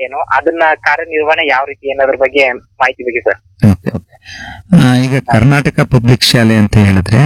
ಏನು ಅದನ್ನ ಕಾರ್ಯನಿರ್ವಹಣೆ ಯಾವ ರೀತಿ ಅನ್ನೋದ್ರ ಬಗ್ಗೆ ಮಾಹಿತಿ ಬೇಕು ಸರ್ ಓಕೆ ಓಕೆ ಆ, ಈಗ ಕರ್ನಾಟಕ ಪಬ್ಲಿಕ್ ಶಾಲೆ ಅಂತ ಹೇಳಿದ್ರೆ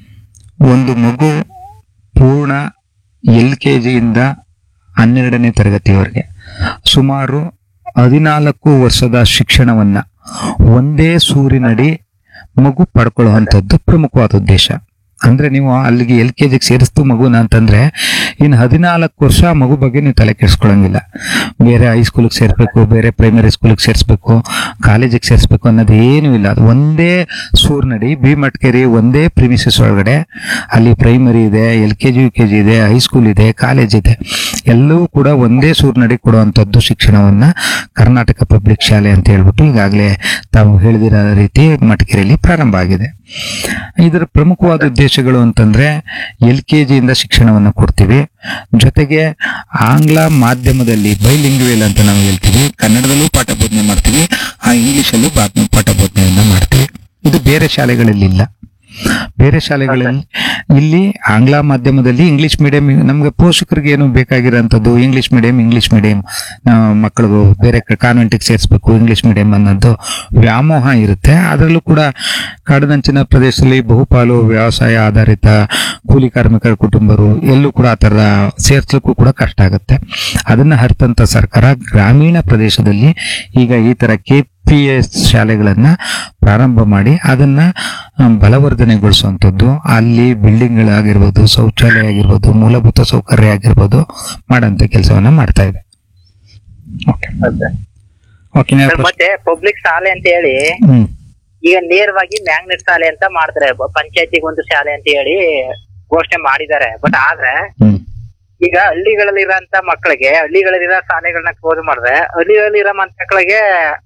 ಒಂದು ಮಗು ಪೂರ್ಣ ಎಲ್ ಕೆ ಜಿಯಿಂದ ಹನ್ನೆರಡನೇ ತರಗತಿಯವರೆಗೆ ಸುಮಾರು ಹದಿನಾಲ್ಕು ವರ್ಷದ ಶಿಕ್ಷಣವನ್ನ ಒಂದೇ ಸೂರಿನಡಿ ಮಗು ಪಡ್ಕೊಳ್ಳುವಂಥದ್ದು ಪ್ರಮುಖವಾದ ಉದ್ದೇಶ ಅಂದ್ರೆ ನೀವು ಅಲ್ಲಿಗೆ ಎಲ್ ಕೆ ಜಿಗೆ ಸೇರಿಸ್ತು ಮಗುನ ಅಂತಂದ್ರೆ ಇನ್ನು ಹದಿನಾಲ್ಕು ವರ್ಷ ಆ ಮಗು ಬಗ್ಗೆ ನೀವು ತಲೆ ಕೆಡಿಸ್ಕೊಳಂಗಿಲ್ಲ ಬೇರೆ ಹೈಸ್ಕೂಲಿಗೆ ಸೇರಿಸ್ಬೇಕು ಬೇರೆ ಪ್ರೈಮರಿ ಸ್ಕೂಲಿಗೆ ಸೇರಿಸ್ಬೇಕು ಕಾಲೇಜಿಗೆ ಸೇರಿಸ್ಬೇಕು ಅನ್ನೋದು ಏನೂ ಇಲ್ಲ ಅದು ಒಂದೇ ಸೂರ್ನಡಿ ಬಿ ಮಟ್ಕೇರಿ ಒಂದೇ ಪ್ರಿಮಿಸಸ್ ಒಳಗಡೆ ಅಲ್ಲಿ ಪ್ರೈಮರಿ ಇದೆ L K G U K G ಇದೆ ಹೈಸ್ಕೂಲ್ ಇದೆ ಕಾಲೇಜ್ ಇದೆ ಎಲ್ಲವೂ ಕೂಡ ಒಂದೇ ಸೂರ್ನಡಿ ಕೊಡುವಂಥದ್ದು ಶಿಕ್ಷಣವನ್ನ ಕರ್ನಾಟಕ ಪಬ್ಲಿಕ್ ಶಾಲೆ ಅಂತ ಹೇಳ್ಬಿಟ್ಟು ಈಗಾಗಲೇ ತಾವು ಹೇಳಿದಿರೋ ರೀತಿ ಮಟ್ಕೇರಿಯಲ್ಲಿ ಪ್ರಾರಂಭ ಆಗಿದೆ ಇದರ ಪ್ರಮುಖವಾದ ಉದ್ದೇಶಗಳು ಅಂತಂದ್ರೆ ಎಲ್ ಕೆ ಜಿಯಿಂದ ಶಿಕ್ಷಣವನ್ನು ಕೊಡ್ತೀವಿ ಜೊತೆಗೆ ಆಂಗ್ಲ ಮಾಧ್ಯಮದಲ್ಲಿ ಬೈಲಿಂಗ್ವೇಲ್ ಅಂತ ನಾವು ಹೇಳ್ತೀವಿ ಕನ್ನಡದಲ್ಲೂ ಪಾಠ ಬೋಧನೆ ಮಾಡ್ತೀವಿ ಆ ಇಂಗ್ಲಿಷಲ್ಲೂ ಬಾ- ಪಾಠ ಬೋಧನೆಯನ್ನ ಮಾಡ್ತೀವಿ ಇದು ಬೇರೆ ಶಾಲೆಗಳಲ್ಲಿ ಇಲ್ಲ ಬೇರೆ ಶಾಲೆಗಳಲ್ಲಿ ಇಲ್ಲಿ ಆಂಗ್ಲ ಮಾಧ್ಯಮದಲ್ಲಿ ಇಂಗ್ಲಿಷ್ ಮೀಡಿಯಂ ನಮ್ಗೆ ಪೋಷಕರಿಗೆ ಏನು ಬೇಕಾಗಿರೋಂಥದ್ದು ಇಂಗ್ಲಿಷ್ ಮೀಡಿಯಂ ಇಂಗ್ಲಿಷ್ ಮೀಡಿಯಂ ಮಕ್ಕಳಿಗೂ ಬೇರೆ ಕಾನ್ವೆಂಟಿಗೆ ಸೇರಿಸ್ಬೇಕು ಇಂಗ್ಲಿಷ್ ಮೀಡಿಯಂ ಅನ್ನೋದು ವ್ಯಾಮೋಹ ಇರುತ್ತೆ ಅದರಲ್ಲೂ ಕೂಡ ಕಾಡಿನಂಚಿನ ಪ್ರದೇಶದಲ್ಲಿ ಬಹುಪಾಲು ವ್ಯವಸಾಯ ಆಧಾರಿತ ಕೂಲಿ ಕಾರ್ಮಿಕರ ಕುಟುಂಬರು ಎಲ್ಲೂ ಕೂಡ ಆ ಥರ ಸೇರ್ಸ್ಲಿಕ್ಕೂ ಕೂಡ ಕಷ್ಟ ಆಗುತ್ತೆ ಅದನ್ನ ಹರಿತಂತ ಸರ್ಕಾರ ಗ್ರಾಮೀಣ ಪ್ರದೇಶದಲ್ಲಿ ಈಗ ಈ ತರ ಕೆ ಪಿ ಎಸ್ ಶಾಲೆಗಳನ್ನ ಪ್ರಾರಂಭ ಮಾಡಿ ಅದನ್ನ ಆ, ಬಲವರ್ಧನೆಗೊಳಿಸುವಂಥದ್ದು ಅಲ್ಲಿ ಬಿಲ್ಡಿಂಗ್ಗಳಾಗಿರ್ಬೋದು ಶೌಚಾಲಯ ಆಗಿರ್ಬೋದು ಮೂಲಭೂತ ಸೌಕರ್ಯ ಆಗಿರ್ಬೋದು ಮಾಡೋಂಥ ಕೆಲಸವನ್ನ ಮಾಡ್ತಾ ಇದೆ ಓಕೆ ಓಕೆ ನೇರ ಸರ್, ಮತ್ತೆ ಪಬ್ಲಿಕ್ ಶಾಲೆ ಅಂತ ಹೇಳಿ ಹ್ಮ್ ಈಗ ನೇರವಾಗಿ ಮ್ಯಾಗ್ನೆಟ್ ಶಾಲೆ ಅಂತ ಮಾಡ್ತಾರೆ ಪಂಚಾಯತಿಗೆ ಒಂದು ಶಾಲೆ ಅಂತ ಹೇಳಿ ಘೋಷಣೆ ಮಾಡಿದ್ದಾರೆ ಬಟ್ ಆದ್ರೆ ಹ್ಮ್ ಈಗ ಹಳ್ಳಿಗಳಲ್ಲಿರೋಂತ ಮಕ್ಕಳಿಗೆ ಹಳ್ಳಿಗಳಲ್ಲಿರೋ ಶಾಲೆಗಳನ್ನ ಕ್ಲೋಸ್ ಮಾಡಿದ್ರೆ ಹಳ್ಳಿಗಳಲ್ಲಿರೋ ಮಕ್ಕಳಿಗೆ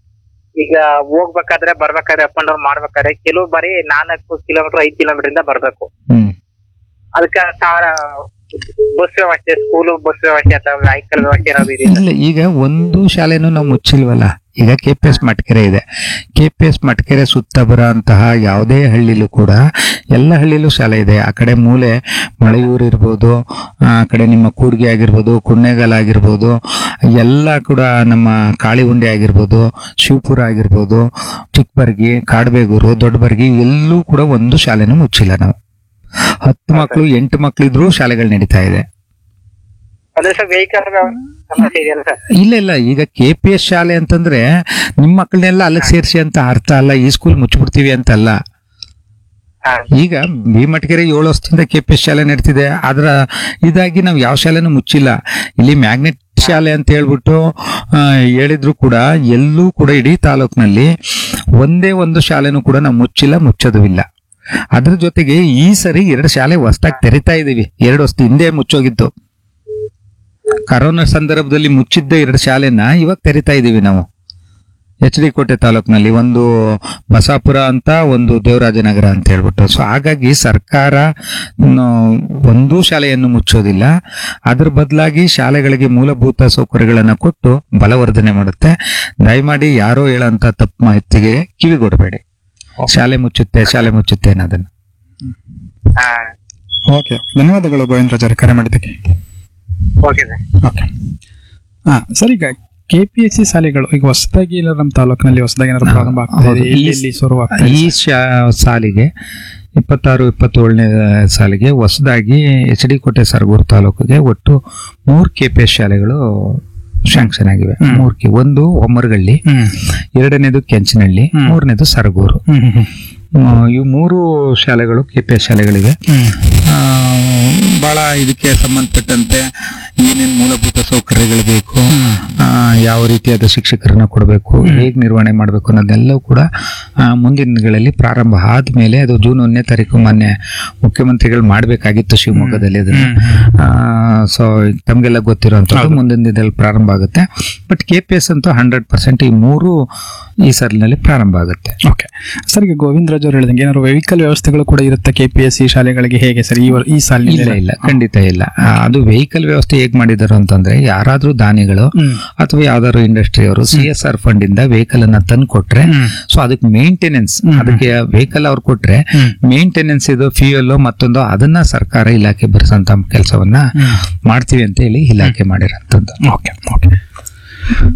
ಈಗ ಹೋಗ್ಬೇಕಾದ್ರೆ ಬರ್ಬೇಕಾದ್ರೆ ಅಪ್ ಅಂಡ್ ಡೌನ್ ಮಾಡ್ಬೇಕಾದ್ರೆ ಕೆಲವು ಬಾರಿ ನಾಲ್ಕು ಕಿಲೋಮೀಟರ್ ಐದು ಕಿಲೋಮೀಟರ್ ಇಂದ ಬರ್ಬೇಕು ಹ್ಮ್ ಅದಕ್ಕೆ ಸಾರ ಬಸ್ ವ್ಯವಸ್ಥೆ ಸ್ಕೂಲ್ ಬಸ್ ವ್ಯವಸ್ಥೆ ಅಥವಾ ವೆಹಿಕಲ್ ವ್ಯವಸ್ಥೆ ಏನಾದ್ರು ಇದೆಯಾ ಇಲ್ಲ ಈಗ ಒಂದು ಶಾಲೆನೂ ನಾವು ಮುಚ್ಚಿಲ್ವಲ್ಲ ಈಗ ಕೆ ಪಿ ಎಸ್ ಮಟ್ಕೆರೆ ಇದೆ ಕೆ ಪಿ ಎಸ್ ಮಟ್ಕೆರೆ ಸುತ್ತ ಬರೋ ಅಂತಹ ಯಾವುದೇ ಹಳ್ಳಿಲೂ ಕೂಡ ಎಲ್ಲ ಹಳ್ಳಿಲೂ ಶಾಲೆ ಇದೆ ಆ ಕಡೆ ಮೂಲೆ ಮಳೆಯೂರು ಇರ್ಬೋದು ಆ ಕಡೆ ನಿಮ್ಮ ಕೂಡ್ಗೆ ಆಗಿರ್ಬೋದು ಕುಣ್ಣೆಗಾಲ ಆಗಿರ್ಬೋದು ಎಲ್ಲ ಕೂಡ ನಮ್ಮ ಕಾಳಿಗುಂಡೆ ಆಗಿರ್ಬೋದು ಶಿವಪುರ ಆಗಿರ್ಬೋದು ಚಿಕ್ಕಬರ್ಗಿ ಕಾಡ್ಬೇಗೂರು ದೊಡ್ಡಬರ್ಗಿ ಎಲ್ಲೂ ಕೂಡ ಒಂದು ಶಾಲೆನೂ ಮುಚ್ಚಿಲ್ಲ ನಾವು ಹತ್ತು ಮಕ್ಕಳು ಎಂಟು ಮಕ್ಕಳು ಇದ್ರೂ ಶಾಲೆಗಳು ನಡೀತಾ ಇದೆ ಅಂದ್ರೆ ಸರ್ ವೆಹಿಕಲ್ ಸಮಸ್ಯೆ ಇದೆಯಲ್ಲ ಸರ್ ಇಲ್ಲ ಇಲ್ಲ ಈಗ ಕೆ ಪಿ ಎಸ್ ಶಾಲೆ ಅಂತಂದ್ರೆ ನಿಮ್ಮ ಮಕ್ಕಳನ್ನೆಲ್ಲ ಅಲ್ಲಿಗೆ ಸೇರಿಸಿ ಅಂತ ಅರ್ಥ ಅಲ್ಲ ಈ ಸ್ಕೂಲ್ ಮುಚ್ಚಿಬಿಡ್ತೀವಿ ಅಂತಲ್ಲ ಹಾ ಈಗ ಭೀಮಟ್ಗೆರೆ ಏಳು ವರ್ಷದಿಂದ ಕೆ ಪಿ ಎಸ್ ಶಾಲೆ ನಡೀತಿದೆ ಅದರ ಇದಾಗಿ ನಾವು ಯಾವ ಶಾಲೆನೂ ಮುಚ್ಚಿಲ್ಲ ಇಲ್ಲಿ ಮ್ಯಾಗ್ನೆಟ್ ಶಾಲೆ ಅಂತ ಹೇಳ್ಬಿಟ್ಟು ಆ, ಹೇಳಿದ್ರು ಕೂಡ ಎಲ್ಲೂ ಕೂಡ ಇಡೀ ತಾಲೂಕಿನಲ್ಲಿ ಒಂದೇ ಒಂದು ಶಾಲೆನೂ ಕೂಡ ನಾವು ಮುಚ್ಚಿಲ್ಲ ಮುಚ್ಚೋದು ಇಲ್ಲ ಅದ್ರ ಜೊತೆಗೆ ಈ ಸರಿ ಎರಡು ಶಾಲೆ ಹೊಸದಾಗಿ ತೆರಿತಾ ಇದೀವಿ ಎರಡು ವರ್ಷದ ಹಿಂದೆ ಮುಚ್ಚೋಗಿತ್ತು ಕರೋನಾ ಸಂದರ್ಭದಲ್ಲಿ ಮುಚ್ಚಿದ್ದ ಎರಡು ಶಾಲೆನ ಇವಾಗ ತೆರಿತಾ ಇದೀವಿ ನಾವು ಎಚ್ ಡಿ ಕೋಟೆ ತಾಲೂಕಿನಲ್ಲಿ ಒಂದು ಬಸಾಪುರ ಅಂತ ಒಂದು ದೇವರಾಜನಗರ ಅಂತ ಹೇಳ್ಬಿಟ್ಟು ಸೊ ಹಾಗಾಗಿ ಸರ್ಕಾರ ನ- ಒಂದೂ ಶಾಲೆಯನ್ನು ಮುಚ್ಚೋದಿಲ್ಲ ಅದ್ರ ಬದಲಾಗಿ ಶಾಲೆಗಳಿಗೆ ಮೂಲಭೂತ ಸೌಕರ್ಯಗಳನ್ನು ಕೊಟ್ಟು ಬಲವರ್ಧನೆ ಮಾಡುತ್ತೆ ದಯಮಾಡಿ ಯಾರೋ ಹೇಳೋಂಥ ತಪ್ಪು ಮಾಹಿತಿಗೆ ಕಿವಿಗೊಡಬೇಡಿ ಶಾಲೆ ಮುಚ್ಚುತ್ತೆ ಶಾಲೆ ಮುಚ್ಚುತ್ತೆ ಅನ್ನೋದನ್ನ ಹಾ ಓಕೆ ಧನ್ಯವಾದಗಳು ಗೋವಿಂದರಾಜ್ ಅವರೇ ಕರೆ ಮಾಡಿದ್ದಕ್ಕೆ ಓಕೆ ಸರ್ ಓಕೆ ಹಾ ಸರ್ ಈಗ ಕೆ ಪಿ ಎಸ್ ಸಿ ಶಾಲೆಗಳು ಈಗ ಹೊಸದಾಗಿ ಇಲ್ಲ ನಮ್ಮ ತಾಲೂಕಿನಲ್ಲಿ ಹೊಸದಾಗಿ ಏನಾದ್ರು ಪ್ರಾರಂಭ ಆಗ್ತಾ ಹೌದು. ಇದೆ ಈ- ಎಲ್ಲಿ ಶುರು ಆಗ್ತಾ ಈ ಶಾ- ಸಾಲಿಗೆ ಇಪ್ಪತ್ತಾರು ಇಪ್ಪತ್ತೇಳನೇ ಸಾಲಿಗೆ ಹೊಸದಾಗಿ ಎಚ್ ಡಿ ಕೋಟೆ ಸರಗೂರು ತಾಲೂಕಿಗೆ ಒಟ್ಟು ಮೂರು ಕೆ ಪಿ ಎಸ್ ಶಾಲೆಗಳು ಶಾಂಕ್ಷನ್ ಆಗಿವೆ ಹ್ಮ್. ಮೂರು ಕೆ ಒಂದು ಒಮ್ಮರಗಳ್ಳಿ ಹ್ಮ್ ಎರಡನೇದು ಕೆಂಚನಹಳ್ಳಿ ಹ್ಮ್. ಮೂರನೇದು ಸರಗೂರು ಹ್ಮ್ ಹ್ಮ್ ಆ, ಇವು ಮೂರು ಶಾಲೆಗಳು ಕೆ ಪಿ ಎಸ್ ಶಾಲೆಗಳಿವೆ ಹ್ಮ್ ಆ, ಬಹಳ ಇದಕ್ಕೆ ಸಂಬಂಧಪಟ್ಟಂತೆ ಏನೇನು ಮೂಲಭೂತ ಸೌಕರ್ಯಗಳು ಬೇಕು ಆ, ಯಾವ ರೀತಿಯಾದ ಶಿಕ್ಷಕರನ್ನ ಕೊಡಬೇಕು ಹೇಗೆ ನಿರ್ವಹಣೆ ಮಾಡಬೇಕು ಅನ್ನೋದೆಲ್ಲವೂ ಕೂಡ ಆ, ಮುಂದಿನ ದಿನಗಳಲ್ಲಿ ಪ್ರಾರಂಭ ಆದ್ಮೇಲೆ ಅದು ಜೂನ್ ಒಂದನೇ ತಾರೀಕು ಮೊನ್ನೆ ಮುಖ್ಯಮಂತ್ರಿಗಳು ಮಾಡಬೇಕಾಗಿತ್ತು ಶಿವಮೊಗ್ಗದಲ್ಲಿ ಅದನ್ನ ಸೊ ತಮಗೆಲ್ಲ ಗೊತ್ತಿರುವಂತದ್ದು ಮುಂದಿನ ದಿನದಲ್ಲಿ ಪ್ರಾರಂಭ ಆಗುತ್ತೆ ಬಟ್ ಕೆ ಪಿ ಎಸ್ ಅಂತೂ ಹಂಡ್ರೆಡ್ ಪರ್ಸೆಂಟ್ ಈ ಮೂರು ಈ ಸಾಲಿನಲ್ಲಿ ಪ್ರಾರಂಭ ಆಗುತ್ತೆ ಓಕೆ ಸರ್ ಈಗ ಗೋವಿಂದರಾಜ್ ಅವರು ಹೇಳಿದಂಗೆ ಏನಾದ್ರು ವೆಹಿಕಲ್ ವ್ಯವಸ್ಥೆಗಳು ಕೂಡ ಇರುತ್ತೆ ಕೆ ಪಿ ಎಸ್ ಸಿ ಶಾಲೆಗಳಿಗೆ ಹೇಗೆ ಸರ್ ಈ ವರ್- ಈ ಇಲ್ಲ ಸಾಲಿನಲ್ಲಿ ಇಲ್ಲ ಖಂಡಿತ ಇಲ್ಲ ಆ, ಅದು ವೆಹಿಕಲ್ ವ್ಯವಸ್ಥೆ ಹೇಗ್ ಮಾಡಿದಾರೆ ಅಂತಂದ್ರೆ ಯಾರಾದ್ರೂ ದಾನಿಗಳು ಹ್ಮ್. ಅಥವಾ ಯಾವ್ದಾದ್ರು ಇಂಡಸ್ಟ್ರಿ ಅವರು ಸಿ ಎಸ್ ಆರ್ ಫಂಡ್ ಇಂದ ವೆಹಿಕಲ್ ಅನ್ನ ತಂದು ಕೊಟ್ರೆ ಹ್ಮ್. ಸೊ ಅದಕ್ಕೆ ಮೇಂಟೆನೆನ್ಸ್ ಅದಕ್ಕೆ ವೆಹಿಕಲ್ ಅವ್ರು ಕೊಟ್ರೆ ಹ್ಮ್. ಮೇಂಟೆನೆನ್ಸ್ ಇದು ಫ್ಯೂಯಲ್ ಮತ್ತೊಂದು ಅದನ್ನ ಸರ್ಕಾರ ಇಲಾಖೆ ಭರಿಸಂತ ಕೆಲಸವನ್ನ ಹ್ಮ್. ಮಾಡ್ತೀವಿ ಅಂತ ಹೇಳಿ ಇಲಾಖೆ ಮಾಡಿರೋಂಥದ್ದು ಓಕೆ ಓಕೆ